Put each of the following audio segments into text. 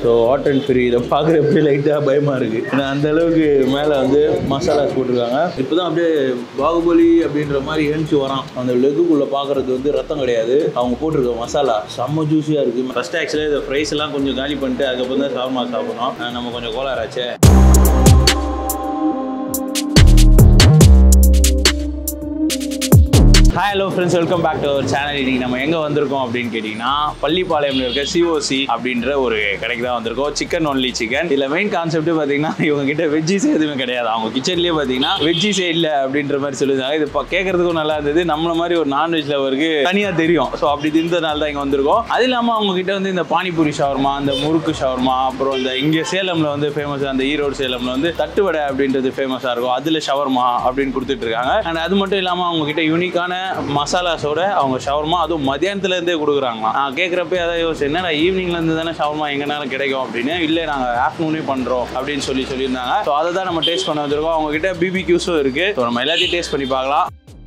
So hot and free இதை பார்க்குறப்ப லைட்டாக பயமாக இருக்குது ஏன்னா அந்த அளவுக்கு மேலே வந்து மசாலாஸ் போட்டிருக்காங்க இப்போ தான் அப்படியே பாகுபலி அப்படின்ற மாதிரி எழுந்துச்சு வரான் அந்த லெக்குக்குள்ளே பார்க்குறது வந்து ரத்தம் கிடையாது அவங்க போட்டிருக்க மசாலா செம்ம ஜூஸியாக இருக்குது ஃபஸ்ட்டு ஆக்சுவலாக இந்த ஃப்ரைஸ் எல்லாம் கொஞ்சம் காலி பண்ணிட்டு அதுக்கப்புறம் தான் ஷவர்மா சாப்பிடணும் அஹ் நம்ம கொஞ்சம் கோளாராச்சே hi hello friends welcome back to our channel இன்னைக்கு நம்ம எங்கே வந்திருக்கோம் அப்படின்னு கேட்டிங்கன்னா பள்ளிப்பாளையம்ல இருக்க சிஓசி அப்படின்ற ஒரு கடைக்கு தான் வந்திருக்கோம் சிக்கன் ஒன்லி சிக்கன் இதில் மெயின் கான்செப்ட் பார்த்தீங்கன்னா இவங்க கிட்ட வெஜ்ஜிஸ் எதுவுமே கிடையாது அவங்க கிச்சன்லேயே பார்த்தீங்கன்னா வெஜ்ஜிஸே இல்லை அப்படின்ற மாதிரி சொல்லியிருந்தாங்க இது இப்போ கேட்கறதுக்கும் நல்லா இருந்தது நம்மள மாதிரி ஒரு நான்வெஜ் லவருக்கு தனியாக தெரியும் ஸோ அப்படி இருந்ததுனால தான் இங்கே வந்திருக்கோம் அது இல்லாமல் அவங்க கிட்ட வந்து இந்த பானிபூரி ஷவர்மா அந்த முறுக்கு ஷவர்மா அப்புறம் இந்த இங்கே சேலமில் வந்து ஃபேமஸ் அந்த ஈரோடு சேலமில் வந்து தட்டுவடை அப்படின்றது ஃபேமஸாக இருக்கும் அதில் ஷவர்மா அப்படின்னு கொடுத்துட்டு இருக்காங்க அண்ட் அது மட்டும் இல்லாமல் அவங்க கிட்ட யூனிக்கான மசாலாஸோட அவங்க ஷவர்மா அதுவும் மதியானத்துல இருந்தே கொடுக்குறாங்களாம் நான் கேட்குறப்ப அதான் யோசிச்சு என்ன ஈவினிங்ல இருந்து தானே ஷவர்மா எங்கனாலும் கிடைக்கும் அப்படின்னு இல்லை நாங்கள் ஆஃப்டர்நூனே பண்ணுறோம் அப்படின்னு சொல்லி சொல்லியிருந்தாங்க ஸோ அதை தான் நம்ம டேஸ்ட் பண்ண வந்திருக்கோம் அவங்க கிட்ட பிபி கியூஸும் இருக்கு ஸோ நம்ம எல்லாத்தையும் டேஸ்ட் பண்ணி பார்க்கலாம்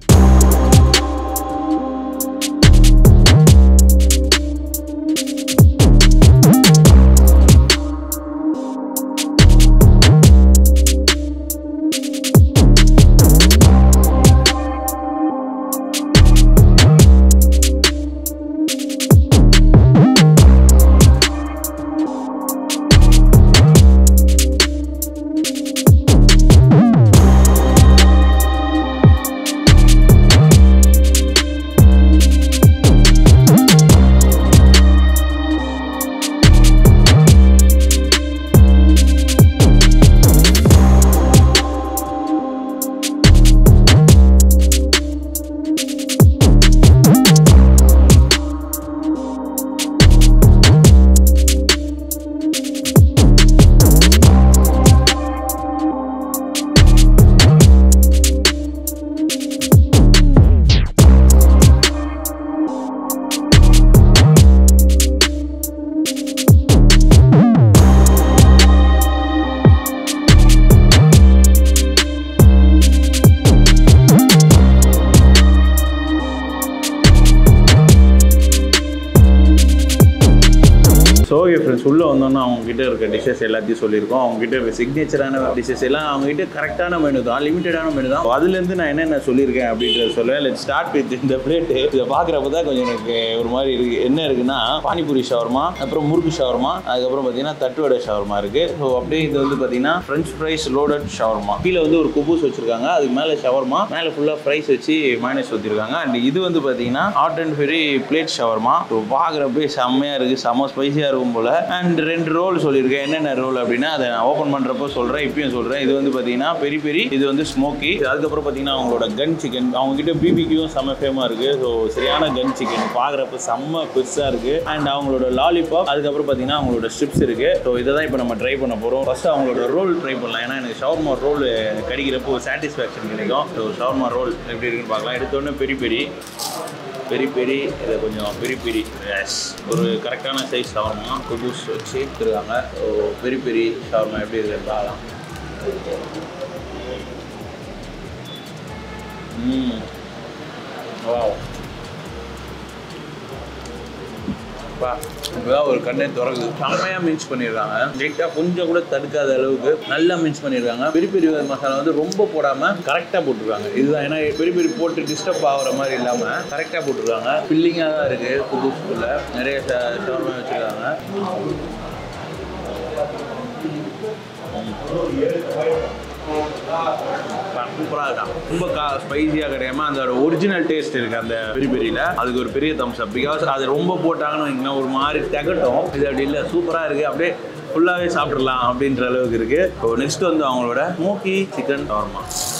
ஸோ ஓகே ஃப்ரெண்ட்ஸ் உள்ளே வந்தோன்னா அவங்க கிட்ட இருக்க டிஷ்ஷஸ் எல்லாத்தையும் சொல்லியிருக்கோம் அவங்க கிட்ட இருக்க சிக்னேச்சரான டிஷ்ஷஸ் எல்லாம் அவங்க கிட்ட கரெக்டான மெனு தான் லிமிட்டடான மெனு தான் அதுலேருந்து நான் என்னென்ன சொல்லியிருக்கேன் அப்படின்றத சொல்லுவேன் லெட் ஸ்டார்ட் வித் இந்த பிளேட்டு இதை பார்க்குறப்ப தான் கொஞ்சம் எனக்கு ஒரு மாதிரி இருக்கு என்ன இருக்குன்னா பானிபூரி ஷவர்மா அப்புறம் முறுக்கு ஷவர்மா அதுக்கப்புறம் பார்த்தீங்கன்னா தட்டுவடை ஷவர்மா இருக்கு ஸோ அப்படியே இது வந்து பார்த்தீங்கன்னா ஃப்ரெஞ்ச் ஃப்ரைஸ் லோடட் ஷவர்மா கீழே வந்து ஒரு குபூஸ் வச்சிருக்காங்க அதுக்கு மேலே ஷவர்மா மேலே ஃபுல்லாக ஃப்ரைஸ் வச்சு மைனஸ் ஊற்றிருக்காங்க அண்ட் இது வந்து பார்த்தீங்கன்னா hot and free plate shawarma so பார்க்குறப்பே செம்மையாக இருக்குது செம்ம ஸ்பைசியாக இருக்கும் போல் அண்ட் ரெண்டு ரோல் சொல்லியிருக்கேன் என்னென்ன ரோல் அப்படின்னா அதை நான் ஓப்பன் பண்ணுறப்போ சொல்கிறேன் இப்பயும் சொல்கிறேன் இது வந்து பார்த்தீங்கன்னா பெரி பெரி இது வந்து ஸ்மோக்கி அதுக்கப்புறம் பார்த்தீங்கன்னா அவங்களோட கன் சிக்கன் அவங்க கிட்ட பிபிக்கும் செம்ம ஃபேமாக இருக்குது ஸோ சரியான கன் சிக்கன் பார்க்குறப்ப செம்ம பெருசாக இருக்குது அண்ட் அவங்களோட லாலிபாப் அதுக்கப்புறம் பார்த்தீங்கன்னா அவங்களோட ஸ்ட்ரிப்ஸ் இருக்குது ஸோ இதை தான் இப்போ நம்ம ட்ரை பண்ண போகிறோம் ஃபஸ்ட்டு அவங்களோட ரோல் ட்ரை பண்ணலாம் ஏன்னா எனக்கு ஷவர்மா ரோல் கடிக்கிறப்போ ஒரு சாட்டிஸ்ஃபேக்ஷன் கிடைக்கும் ஸோ ஷவர்மா ரோல் எப்படி இருக்குன்னு பார்க்கலாம் எடுத்தோடனே பெரி பெரி பெரி பெரி இதை கொஞ்சம் பெரி பெரி எஸ் ஒரு கரெக்டான சைஸ் ஷவர்மா குபூஸ் வச்சு எடுத்துருக்காங்க ஸோ பெரி பெரி ஷவர்மா எப்படி இருக்குன்னு பார்க்கலாம் ம் வாவ் பா இப்போதான் ஒரு கண்ணே திறக்குது செம்மையாக மின்ஸ் பண்ணியிருக்காங்க லைட்டாக கொஞ்சம் கூட தடுக்காத அளவுக்கு நல்லா மின்ஸ் பண்ணியிருக்காங்க பெரிய பெரிய மசாலா வந்து ரொம்ப போடாமல் கரெக்டாக போட்டிருக்காங்க இதுதான் ஏன்னா பெரிய பெரிய போட்டு டிஸ்டர்ப் ஆகிற மாதிரி இல்லாமல் கரெக்டாக போட்டிருக்காங்க ஃபில்லிங்காக தான் இருக்குது புது ஸ்கூலில் நிறைய ஷவர்மா வச்சுருக்காங்க சூப்பராக இருக்கா ரொம்ப கா ஸ்பைசியாக கிடையாம அந்த ஒரிஜினல் டேஸ்ட் இருக்குது அந்த பெரி பெரியில் அதுக்கு ஒரு பெரிய தம்ஸ் அப் பிகாஸ் அது ரொம்ப போட்டாங்கன்னு வைங்களேன் ஒரு மாதிரி தகட்டும் இது அப்படி இல்லை சூப்பராக இருக்குது அப்படியே ஃபுல்லாகவே சாப்பிட்றலாம் அப்படின்ற அளவுக்கு இருக்குது ஸோ நெக்ஸ்ட் வந்து அவங்களோட ஸ்மோக்கி சிக்கன் ஷவர்மா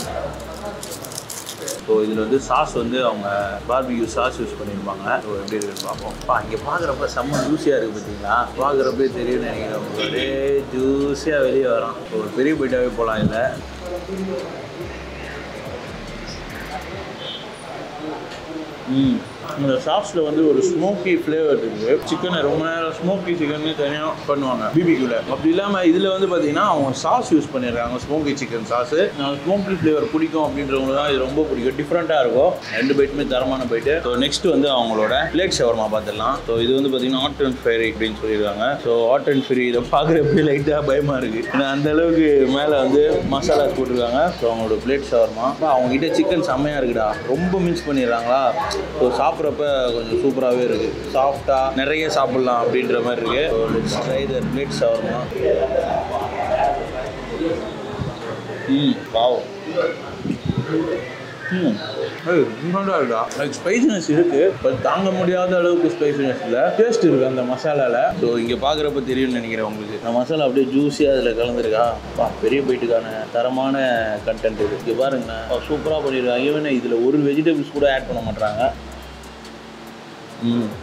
ஸோ இதில் வந்து சாஸ் வந்து அவங்க பார்பிக்யூ சாஸ் யூஸ் பண்ணியிருப்பாங்க ஸோ எப்படி இருக்குன்னு பார்ப்போம் பா இங்கே பார்க்குறப்ப செம்ம ஜூஸியாக இருக்குது பார்த்தீங்களா பார்க்குறப்பே தெரியும்னு நினைக்கிறேன் உங்களுக்கு அப்படியே ஜூஸியாக வெளியே வரும் ஒரு பெரிய பைட்டாகவே போகலாம் இல்லை ம் இந்த சாஸில் வந்து ஒரு ஸ்மோக்கி ஃப்ளேவர் இருக்குது சிக்கனை ரொம்ப நேரம் ஸ்மோக்கி சிக்கன் தனியாக பண்ணுவாங்க பிபிக்யூவில் அப்படி இல்லாமல் இதில் வந்து பார்த்தீங்கன்னா அவங்க சாஸ் யூஸ் பண்ணிடுறாங்க smoky chicken sauce smoky flavour பிடிக்கும் அப்படின்றவங்க தான் இது ரொம்ப பிடிக்கும் டிஃப்ரெண்ட்டாக இருக்கும் ரெண்டு பைட்டுமே தரமான பைட்டு ஸோ நெக்ஸ்ட் வந்து அவங்களோட பிளேட் ஷவர்மா பார்த்துடலாம் ஸோ இது வந்து பார்த்தீங்கன்னா ஹாட் அண்ட் ஃபேரி அப்படின்னு சொல்லியிருக்காங்க ஸோ ஹாட் அண்ட் ஃப்ரீ இதை பார்க்குறப்ப லைட்டாக பயமாக இருக்குது ஏன்னா அந்த அளவுக்கு மேலே வந்து மசாலா போட்டிருக்காங்க ஸோ அவங்களோட பிளேட் ஷவர்மா அவங்க கிட்ட சிக்கன் செம்மையாக இருக்குடா ரொம்ப மிக்ஸ் பண்ணிடுறாங்களா ஸோ சாப்பிட்றப்ப கொஞ்சம் சூப்பராகவே இருக்குது சாஃப்டாக நிறைய சாப்பிட்லாம் அப்படின்ற மாதிரி இருக்குது so let's try the plate shawarma ம் பாவம் ம் டிஃப்ரெண்டாக இருக்கா லைக் ஸ்பைசினஸ் இருக்கு பட் தாங்க முடியாத அளவுக்கு ஸ்பைசினஸ் இல்லை டேஸ்ட் இருக்கு அந்த மசாலால ஸோ இங்கே பார்க்குறப்ப தெரியும்னு நினைக்கிறேன் உங்களுக்கு அந்த மசாலா அப்படியே ஜூஸியாக அதில் கலந்துருக்கா பா பெரிய பைட்டுக்கான தரமான கண்டென்ட் இது இங்கே பாருங்கண்ணா சூப்பராக பண்ணியிருக்காங்க ஈவன் இதில் ஒரு வெஜிடபிள்ஸ் கூட ஆட் பண்ண மாட்டாங்க ம்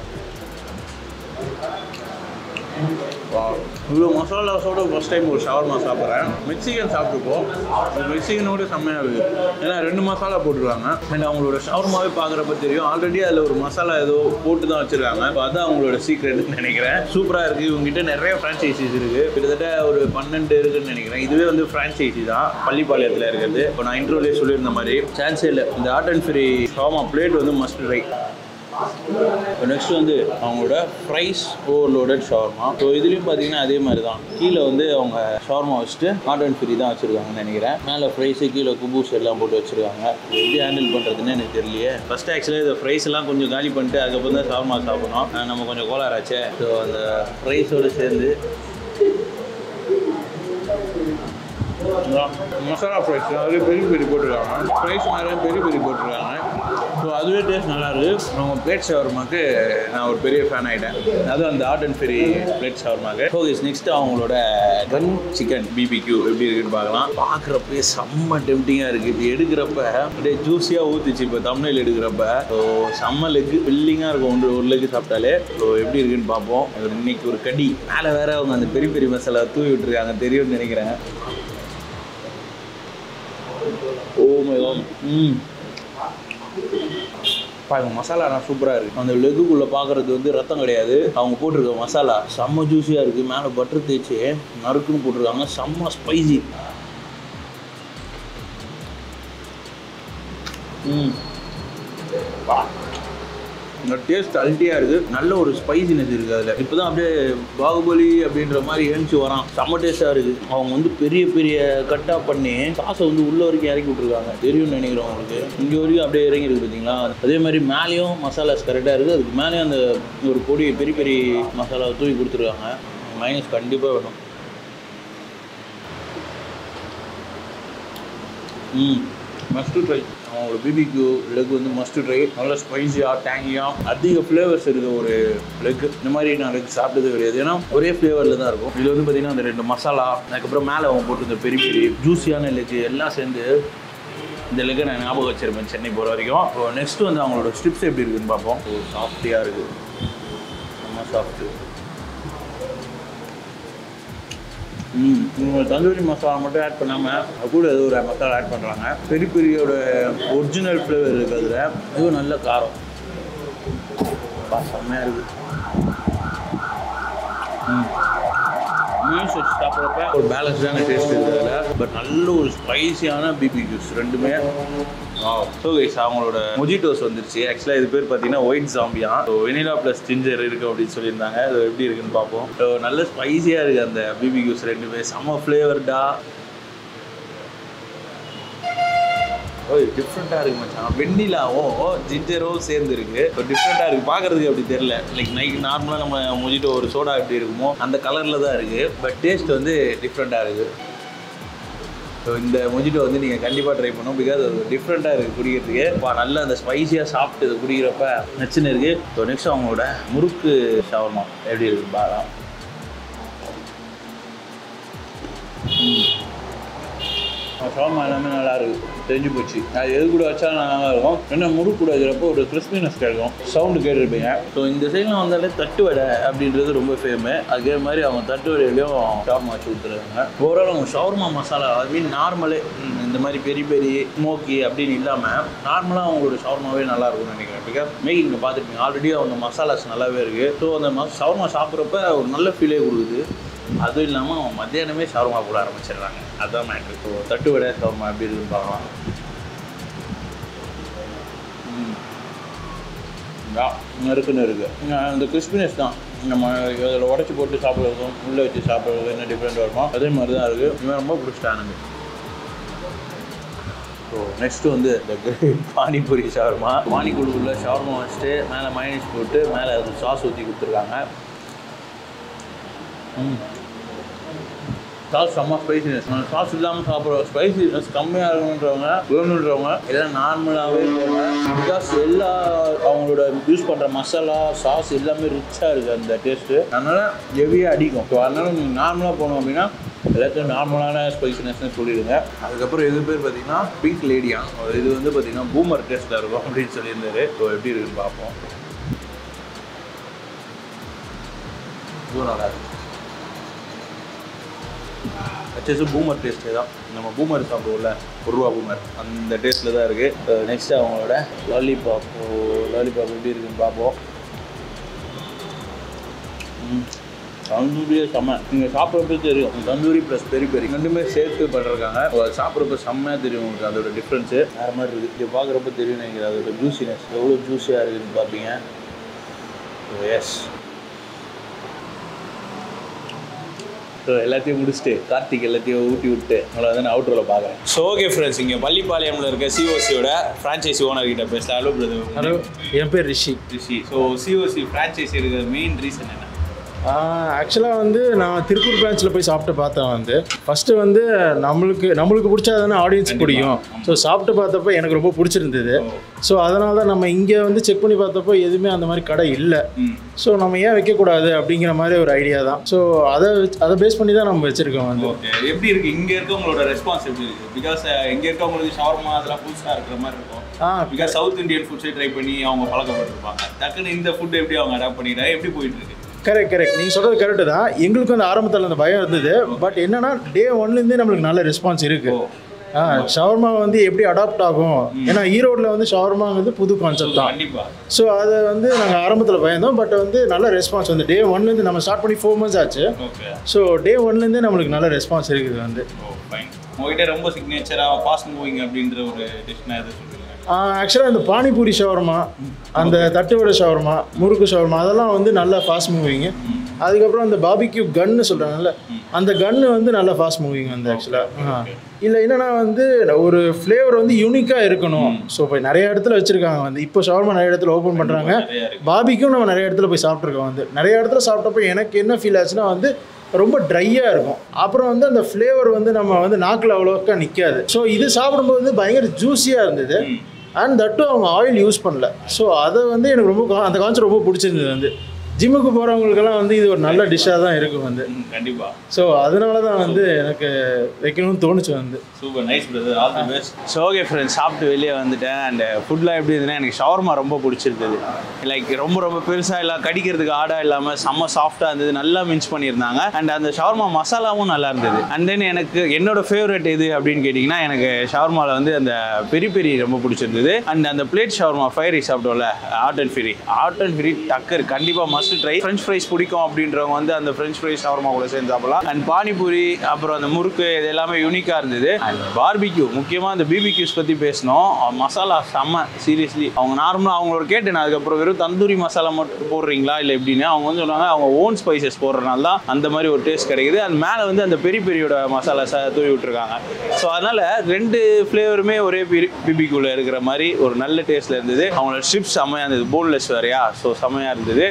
இவ்வளோ மசாலாஸோட ஃபஸ்ட் டைம் ஒரு ஷவர்மா சாப்பிட்றேன் மெக்சிகன் சாப்பிட்டுப்போம் மெக்சிகனோட செம்மையாக இருக்குது ஏன்னா ரெண்டு மசாலா போட்டுருக்காங்க அண்ட் அவங்களோட ஷவர்மாவே பார்க்குறப்ப தெரியும் ஆல்ரெடி அதில் ஒரு மசாலா ஏதோ போட்டு தான் வச்சுருக்காங்க இப்போ அதான் அவங்களோட சீக்ரெட்னு நினைக்கிறேன் சூப்பராக இருக்குது இவங்ககிட்ட நிறைய ஃப்ரான்ச்சைசிஸ் இருக்குது கிட்டத்தட்ட ஒரு பன்னெண்டு இருக்குன்னு நினைக்கிறேன் இதுவே வந்து ஃப்ரான்ச்சைசி தான் பள்ளிப்பாளையத்தில் இருக்கிறது இப்போ நான் இன்ட்ரோலேயே சொல்லியிருந்த மாதிரி சான்ஸே இல்லை இந்த art and free shawarma plate வந்து மஸ்ட் ட்ரை இப்போ நெக்ஸ்ட் வந்து அவங்களோட ஃப்ரைஸ் ஓவர்லோடட் ஷவர்மா ஸோ இதுலேயும் பார்த்தீங்கன்னா அதே மாதிரி தான் கீழே வந்து அவங்க ஷவர்மா வச்சுட்டு ஹாட் அண்ட் ஃப்ரீ தான் வச்சுருக்காங்கன்னு நினைக்கிறேன் மேலே ஃப்ரைஸு கீழே குபூஸ் எல்லாம் போட்டு வச்சுருக்காங்க எப்படி ஹேண்டில் பண்ணுறதுன்னு எனக்கு தெரியலையே ஃபஸ்ட் ஆக்சுவலாக இந்த ஃப்ரைஸ் எல்லாம் கொஞ்சம் காலி பண்ணிட்டு அதுக்கப்புறம் தான் ஷவர்மா சாப்பிடணும் ஆனா, நம்ம கொஞ்சம் கோளாராச்சே ஸோ அந்த ஃப்ரைஸோடு சேர்ந்து மசாலா ஃப்ரைஸ் அதுலேயே பெரிய பெரிய போட்டிருக்காங்க ஃப்ரைஸ் நிறைய பெரிய பெரிய போட்டிருக்காங்க ஸோ அதுவே டேஸ்ட் நல்லா இருக்கு அவங்க பிளேட் ஷவர்மாக்கு நான் ஒரு பெரிய ஃபேன் ஆகிட்டேன் அதுவும் அந்த ஆர்ட் அண்ட் ஃப்ரீ பிளேட் ஷவர்மாக்கு ஸோ இஸ் நெக்ஸ்ட் அவங்களோட கன் சிக்கன் பிபிக்யூ எப்படி இருக்குன்னு பார்க்கலாம் பார்க்குறப்பே செம்ம டெம்டிங்காக இருக்குது இது எடுக்கிறப்ப அப்படியே ஜூஸியாக ஊற்றிச்சு இப்போ தமிழில் எடுக்கிறப்ப ஸோ செம்ம லெக்கு ஃபில்லிங்காக இருக்கும் ஒன்று ஒரு லெக்கு சாப்பிட்டாலே ஸோ எப்படி இருக்குன்னு பார்ப்போம் ஒரு இன்னைக்கு ஒரு கடி மேலே வேற அவங்க அந்த பெரிய பெரிய மசாலா தூவி விட்டுருக்காங்க தெரியும்னு நினைக்கிறேன் ஓ மை காட் ம் பாருங்க மசாலா நான் சூப்பராக இருக்குது அந்த லெக்குக்குள்ளே பார்க்குறது வந்து ரத்தம் கிடையாது அவங்க போட்டிருக்க மசாலா செம்ம ஜூஸியாக இருக்குது மேலே பட்டர் தேய்ச்சி நறுக்குன்னு போட்டிருக்காங்க செம்ம ஸ்பைசி ம் வா இந்த டேஸ்ட் அல்ட்டியாக இருக்குது நல்ல ஒரு ஸ்பைசினஸ் இருக்குது அதில் இப்போ தான் அப்படியே பாகுபலி அப்படின்ற மாதிரி எழுந்துச்சு வரான் செம்ம டேஸ்ட்டாக இருக்குது அவங்க வந்து பெரிய பெரிய கட்டாக பண்ணி சாஸை வந்து உள்ள வரைக்கும் இறக்கி விட்ருக்காங்க தெரியும்னு நினைக்கிறேன் உங்களுக்கு இங்கே வரைக்கும் அப்படியே இறங்கி இருக்கு பார்த்தீங்களா அதே மாதிரி மேலேயும் மசாலாஸ் கரெக்டாக இருக்குது அதுக்கு மேலேயும் அந்த ஒரு பொடி பெரிய பெரிய மசாலாவை தூக்கி கொடுத்துருக்காங்க மைனஸ் கண்டிப்பாக வேணும் ம் மஸ்ட் ட்ரை அவங்களோட பிபிக்யூ லெக் வந்து மஸ்ட் ட்ரை நல்ல ஸ்பைசியாக டேங்கியாக அதிக ஃப்ளேவர்ஸ் இருக்க ஒரு லெக் இந்த மாதிரி நான் லெக் சாப்பிட்டது கிடையாது ஏன்னா ஒரே ஃப்ளேவரில் தான் இருக்கும் இதில் வந்து பார்த்தீங்கன்னா அந்த ரெண்டு மசாலா அதுக்கப்புறம் மேலே அவங்க போட்டிருந்த பெரிய பெரிய ஜூஸியான லெக் எல்லாம் சேர்ந்து இந்த லெக்கை நான் ஞாபகம் வச்சிருப்பேன் சென்னை போகிற வரைக்கும் இப்போ நெக்ஸ்ட் வந்து அவங்களோட ஸ்ட்ரிப்ஸ் எப்படி இருக்குன்னு பார்ப்போம் ஒரு சாஃப்டியாக இருக்குது ரொம்ப சாஃப்ட்டு ம் இவங்க தந்தூரி மசாலா மட்டும் ஆட் பண்ணாமல் அது கூட ஏதோ ஒரு மசாலா ஆட் பண்ணுறாங்க பெரிய பெரியோட ஒரிஜினல் ஃப்ளேவர் இருக்குது அதில் இதுவும் நல்ல காரம் பா, செம்மையா இருக்குது ம் மீல்ஸ் வச்சு சாப்பிட்றப்ப ஒரு பேலன்ஸ்டான டேஸ்ட் இருக்குது அதில் பட் நல்ல ஒரு ஸ்பைசியான பிபி ஜூஸ் ரெண்டுமே ஸோ கைஸ் அவங்களோட மொஜிட்டோஸ் வந்துருச்சு ஆக்சுவலாக இது பேர் பார்த்தீங்கன்னா white Zambia so vanilla plus ginger இருக்குது அப்படின்னு சொல்லியிருந்தாங்க அது எப்படி இருக்குன்னு பார்ப்போம் ஸோ நல்ல ஸ்பைசியாக இருக்குது அந்த பிபி ஜூஸ் ரெண்டுமே செம்ம ஃப்ளேவர்டா ஓய் டிஃப்ரெண்ட்டாக இருக்கு மச்சான் வெண்ணிலாவும் ஜிஞ்சரும் சேர்ந்து இருக்கு இப்போ டிஃப்ரெண்ட்டாக இருக்குது பார்க்கறதுக்கு அப்படி தெரியல லைக் நைட் நார்மலாக நம்ம மொஜிட்டோ ஒரு சோடா எப்படி இருக்குமோ அந்த கலரில் தான் இருக்குது பட் டேஸ்ட் வந்து டிஃப்ரெண்ட்டாக இருக்குது ஸோ இந்த மொஜிட்டோ வந்து நீங்கள் கண்டிப்பாக ட்ரை பண்ணணும் பிகாஸ் அது டிஃப்ரெண்ட்டாக இருக்குது குடிக்கிறதுக்கு இப்போ நல்லா அந்த ஸ்பைசியாக சாப்பிட்டு இது குடிக்கிறப்ப நச்சுன்னு இருக்குது ஸோ நெக்ஸ்ட் அவங்களோட முறுக்கு ஷவர்மா எப்படி இருக்குது பாரா ஷவர்மா எல்லாமே நல்லா இருக்கு தெரிஞ்சு போச்சு அது எது கூட வச்சாலும் நல்லா இருக்கும் என்ன முறுக்கு கூட இருக்கிறப்போ ஒரு கிறிஸ்பினஸ் கிடைக்கும் சவுண்டு கேட்டிருப்பீங்க ஸோ இந்த சைடில் வந்தாலே தட்டு வடை அப்படின்றது ரொம்ப ஃபேமஸ் அதே மாதிரி அவங்க தட்டு வடையிலையும் ஷவர்மா வச்சு கொடுத்துருக்காங்க ஓவரால் அவங்க ஷவர்மா மசாலா ஐ மீன் நார்மலே இந்த மாதிரி பெரிய பெரிய ஸ்மோக்கி அப்படின்னு இல்லாமல் நார்மலாக அவங்களோட ஷவர்மாவே நல்லா இருக்கும்னு நினைக்கிறேன் பிகாஸ் மேக்கிங்க பார்த்துருப்பீங்க ஆல்ரெடி அவங்க மசாலாஸ் நல்லாவே இருக்குது ஸோ அந்த ம ஷவர்மா சாப்பிட்றப்ப ஒரு நல்ல ஃபீலே கொடுக்குது அதுவும் இல்லாமல் அவன் மத்தியானமே ஷவர்மா போட ஆரம்பிச்சிடுறாங்க அதுதான் மேட்ரு ஸோ தட்டு வடை ஷவர்மா எப்படி இருக்குன்னு பார்க்கலாம் ம். யா, நறுக்குன்னு இருக்கு அஹ் இந்த கிறிஸ்பினஸ் தான் நம்ம இதில் உடச்சி போட்டு சாப்பிட்றதும் உள்ளே வச்சு சாப்பிட்றதும் என்ன டிஃப்ரெண்ட் வருமோ அதே மாதிரி தான் இருக்குது இவன் ரொம்ப பிடிச்சிட்டான் எனக்கு ஸோ நெக்ஸ்ட் வந்து இந்த பானிபூரி ஷவர்மா பானிக்குழுக்குள்ள ஷவர்மா வச்சுட்டு மேலே மைனஸ் போட்டு மேலே அது சாஸ் ஊற்றி கொடுத்துருக்காங்க ம் சாஸ் செம்ம ஸ்பைசினஸ் சாஸ் இல்லாமல் சாப்பிட்ற ஸ்பைசினஸ் கம்மியாக இருக்கணுன்றவங்க வேணுன்றவங்க எல்லாம் நார்மலாகவே பிகாஸ் எல்லா அவங்களோட யூஸ் பண்ணுற மசாலா சாஸ் எல்லாமே ரிச்சாக இருக்குது அந்த டேஸ்ட்டு அதனால் ஹெவியாக அடிக்கும் ஸோ அதனால் நீங்கள் நார்மலாக போனோம் அப்படின்னா எல்லாத்தையும் நார்மலான ஸ்பைசினஸ்னு சொல்லிடுங்க அதுக்கப்புறம் இது பேர் பார்த்தீங்கன்னா பிங்க் லேடியா இது வந்து பார்த்தீங்கன்னா பூமர் டேஸ்ட்டாக இருக்கும் அப்படின்னு சொல்லியிருந்தாரு ஸோ எப்படி இருக்குன்னு பார்ப்போம் இதுவும் நல்லா இருக்கு வச்சது பூமர் டேஸ்ட்டே தான் நம்ம பூமர் சாப்பிடுவோம்ல ஒரு ரூபா பூமர் அந்த டேஸ்ட்டில் தான் இருக்குது நெக்ஸ்ட் அவங்களோட லாலிபாப் லாலிபாப் எப்படி இருக்குன்னு பார்ப்போம் ம். தந்தூரியே செம்ம நீங்கள் சாப்பிட்றப்ப தெரியும் தந்தூரி ப்ளஸ் பெரி பெரி ரெண்டுமே சேர்த்து பண்ணிருக்காங்க அது சாப்பிட்றப்ப செம்மையாக தெரியும் உங்களுக்கு அதோட டிஃப்ரென்ஸு வேறு மாதிரி இருக்குது இது பார்க்குறப்ப தெரியும் நினைக்கிறேன் அதோட ஜூசினஸ் எவ்வளோ ஜூஸியாக இருக்குதுன்னு பார்ப்பீங்க எஸ் ஸோ எல்லாத்தையும் முடிச்சுட்டு கார்த்திக் எல்லாத்தையும் ஊட்டி விட்டு உங்களை வந்து நான் அவுட்டரில் பார்க்குறேன் ஸோ ஓகே ஃப்ரெண்ட்ஸ் இங்கே பள்ளிப்பாளையம்ல இருக்க சிஓசியோட ஃப்ரான்ச்சைசி ஓனர் கிட்ட பேசலாம் ஹலோ பிரதர் ஹலோ என் பேர் Rishi Rishi so COC franchise இருக்கிற மெயின் ரீசன் என்ன ஆக்சுவலாக வந்து நான் திருப்பூர் பிரான்ச்சில் போய் சாப்பிட்டு பார்த்தேன் வந்து ஃபஸ்ட்டு வந்து நம்மளுக்கு நம்மளுக்கு பிடிச்சா தானே ஆடியன்ஸ் பிடிக்கும் ஸோ சாப்பிட்டு பார்த்தப்போ எனக்கு ரொம்ப பிடிச்சிருந்தது ஸோ அதனால தான் நம்ம இங்கே வந்து செக் பண்ணி பார்த்தப்போ எதுவுமே அந்த மாதிரி கடை இல்லை ம் ஸோ நம்ம ஏன் வைக்கக்கூடாது அப்படிங்கிற மாதிரி ஒரு ஐடியா தான் ஸோ அதை வச்சு- அதை பேஸ் பண்ணி தான் நம்ம வச்சுருக்கோம் வந்து ஓகே எப்படி இருக்கு இங்க இருக்கவங்களோட ரெஸ்பான்ஸ் எப்படி இருக்கு பிகாஸ் இங்க இருக்கவங்களுக்கு ஷவர்மா அதெல்லாம் புதுசா இருக்கிற மாதிரி இருக்கும் ஆ பிகாஸ் சவுத் இந்தியன் ஃபுட்ஸை ட்ரை பண்ணி அவங்க பழக்கப்பட்டிருப்பாங்க டக்குன்னு இந்த ஃபுட் எப்படி அவங்க அடாப்ட் பண்ணிக்கிறாங்க எப்படி போயிட்டு இருக்கு கரெக்ட் கரெக்ட் நீங்கள் சொல்கிறது கரெக்டு தான் எங்களுக்கு வந்து ஆரம்பத்தில் அந்த பயம் இருந்தது பட் என்னன்னா டே ஒன்லேருந்தே நம்மளுக்கு நல்ல ரெஸ்பான்ஸ் இருக்குது ஓ ஆ ஷவர்மா வந்து எப்படி அடாப்ட் ஆகும் ஏன்னா ஈரோட்டில் வந்து ஷவர்மாங்கிறது புது கான்செப்ட் தான் கண்டிப்பா ஸோ அதை வந்து நாங்கள் ஆரம்பத்தில் பயந்தோம் பட் வந்து நல்ல ரெஸ்பான்ஸ் வந்து டே ஒன்லேருந்து நம்ம ஸ்டார்ட் பண்ணி ஃபோர் மந்த்ஸ் ஆச்சு ஓகே ஸோ டே ஒன்லேருந்தே நம்மளுக்கு நல்ல ரெஸ்பான்ஸ் இருக்குது வந்து ஓ ஃபைன் உங்ககிட்ட ரொம்ப சிக்னேச்சரா ஃபாஸ்ட் மூவிங் அப்படின்ற ஒரு டிஷ்னா எது சொல்றீங்க ஆக்சுவலாக இந்த பானிபூரி ஷவர்மா அந்த தட்டுவடை ஷவர்மா முறுக்கு ஷவர்மா அதெல்லாம் வந்து நல்லா ஃபாஸ்ட் மூவிங்கு அதுக்கப்புறம் அந்த பாபிக்யூ கன்னு சொல்கிறாங்கல்ல அந்த கன்னு வந்து நல்லா ஃபாஸ்ட் மூவிங் வந்து ஆக்சுவலாக இல்லை என்னன்னா வந்து ஒரு ஃப்ளேவர் வந்து யூனிக்காக இருக்கணும் ஸோ இப்போ நிறைய இடத்துல வச்சுருக்காங்க வந்து இப்போ ஷவர்மா நிறைய இடத்துல ஓப்பன் பண்ணுறாங்க நிறைய இருக்கு பாபிக்கும் நம்ம நிறைய இடத்துல போய் சாப்பிட்ருக்கோம் வந்து நிறைய இடத்துல சாப்பிட்டப்போ எனக்கு என்ன ஃபீல் ஆச்சுன்னா வந்து ரொம்ப ட்ரையாக இருக்கும் அப்புறம் வந்து அந்த ஃப்ளேவர் வந்து நம்ம வந்து நாக்கில் அவ்வளோக்கா நிற்காது ஸோ இது சாப்பிடும்போது வந்து பயங்கர ஜூஸியாக இருந்தது அண்ட் தட்டும் அவங்க ஆயில் யூஸ் பண்ணல ஸோ அதை வந்து எனக்கு ரொம்ப கா- அந்த கான்செப்ட் ரொம்ப பிடிச்சிருந்தது வந்து ஜிம்முக்கு போகிறவங்களுக்கெல்லாம் வந்து இது ஒரு நல்ல டிஷ்ஷாக தான் இருக்கும் வந்து ம், கண்டிப்பா ஸோ அதனால தான் வந்து எனக்கு வைக்கணும்னு தோணுச்சு வந்து super nice brother all the best so okay friends சாப்பிட்டு வெளியே வந்துட்டேன் அண்ட் ஃபுட்லாம் எப்படி இருந்ததுன்னா எனக்கு ஷவர்மா ரொம்ப பிடிச்சிருந்தது லைக் ரொம்ப ரொம்ப பெருசாக இல்லை கடிக்கிறதுக்கு ஆடாக இல்லாமல் செம்ம சாஃப்டாக இருந்தது நல்லா மின்ச் பண்ணியிருந்தாங்க அண்ட் அந்த ஷவர்மா மசாலாவும் நல்லா இருந்தது அண்ட் தென் எனக்கு என்னோட ஃபேவரட் எது அப்படின்னு கேட்டிங்கன்னா எனக்கு ஷவர்மாவில் வந்து அந்த பெரி பெரி ரொம்ப பிடிச்சிருந்தது அண்ட் அந்த பிளேட் ஷவர்மா ஃபைரி சாப்பிட்டோம்ல art and free art and free டக்கர் கண்டிப்பாக மஸ்ட் ட்ரை ஃப்ரெஞ்ச் ஃப்ரைஸ் பிடிக்கும் அப்படின்றவங்க வந்து அந்த ஃப்ரெஞ்ச் ஃப்ரைஸ் ஷவர்மா கூட சேர்ந்து சாப்பிடலாம் அண்ட் பானிபூரி அப்புறம் அந்த முறுக்கு இது எல்லாமே யூனிக்காக இருந்தது அண்ட் பார்பிக்யூ முக்கியமாக அந்த பிபிக்யூஸ் பற்றி பேசணும் அவன் மசாலா செம்ம சீரியஸ்லி அவங்க நார்மலாக அவங்களோட கேட்டேன் அதுக்கப்புறம் வெறும் தந்தூரி மசாலா மட்டும் போடுறீங்களா இல்லை எப்படின்னு அவங்க வந்து சொன்னாங்க அவங்க ஓன் ஸ்பைசஸ் போடுறதுனால தான் அந்த மாதிரி ஒரு டேஸ்ட் கிடைக்குது அண்ட் மேலே வந்து அந்த பெரிய பெரியோட மசாலா ச தூவி விட்டுருக்காங்க ஸோ அதனால் ரெண்டு ஃப்ளேவருமே ஒரே பிபிக்குள்ளே இருக்கிற மாதிரி ஒரு நல்ல டேஸ்ட்டில் இருந்தது அவங்களோட ஸ்ட்ரிப்ஸ் செம்மையாக இருந்தது போன்லெஸ் வேறையா ஸோ செம்மையாக இருந்தது ஓவரால்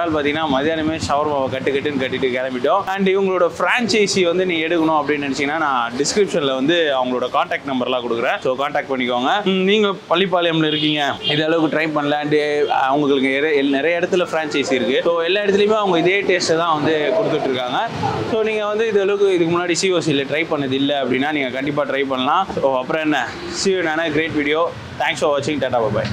நாள் பார்த்தீங்கன்னா மதியானமே ஷவர்மாவை கட்டு கட்டுன்னு கட்டிட்டு கிளம்பிட்டோம் அண்ட் இவங்களோட ஃப்ரான்ச்சைசி வந்து நீ எடுக்கணும் அப்படின்னு நினச்சிங்கன்னா நான் டிஸ்கிரிப்ஷனில் வந்து அவங்களோட காண்டாக்ட் நம்பர்லாம் கொடுக்குறேன் ஸோ காண்டாக்ட் பண்ணிக்கோங்க ம், நீங்க பள்ளிப்பாளையம்ல இருக்கீங்க இது அளவுக்கு ட்ரை பண்ணல அண்ட் அவங்களுக்கு நிறைய நிறைய இடத்துல ஃப்ரான்ச்சைசி இருக்கு ஸோ எல்லா இடத்துலையுமே அவங்க இதே டேஸ்ட்டை தான் வந்து கொடுத்துட்டு இருக்காங்க ஸோ நீங்கள் வந்து இது அளவுக்கு இதுக்கு முன்னாடி சிஓசியில் ட்ரை பண்ணது இல்லை அப்படின்னா நீங்கள் கண்டிப்பாக ட்ரை பண்ணலாம் ஸோ அப்புறம் என்ன சி நானே கிரேட் வீடியோ தேங்க்ஸ் ஃபார் வாட்சிங் டாடா பாய்